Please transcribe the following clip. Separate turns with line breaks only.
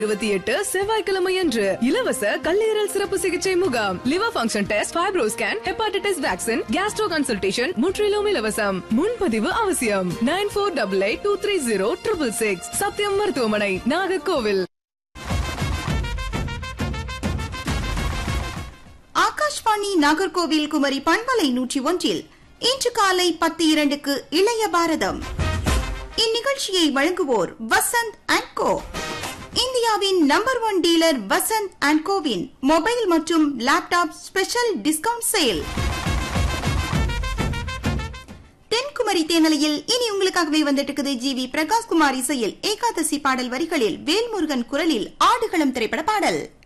இருபத்தி எட்டு செவ்வாய்க்கிழமை அன்று இலவச கல்லீரல் சிறப்பு சிகிச்சை முகாம் liver function test fibro scan hepatitis vaccine gastro consultation முற்றிலும் இலவசம் முன்பதிவு அவசியம் nine four double eight two three zero triple six Sathyam மருத்துவமனை நாகர்கோவில்
ஆகாஷ்வாணி நாகர்கோவில் குமரி பண்பலை நூற்றி ஒன்றில் இன்று காலை பத்து இரண்டுக்கு இளைய பாரதம் இந்நிகழ்ச்சியை வழங்குவோர் வசந்த் அண்ட் கோ இந்தியாவின் number one dealer Vasanth and கோவின் மொபைல் மற்றும் laptop special discount sale Thenkumari தேனலையில் இனி உங்களுக்காகவே வந்துட்டு இருக்குது ஜி வி பிரகாஷ்குமார் இசையில் ஏகாதசி பாடல் வரிகளில் வேல்முருகன் குரலில் ஆடுகளம் திரைப்பட பாடல்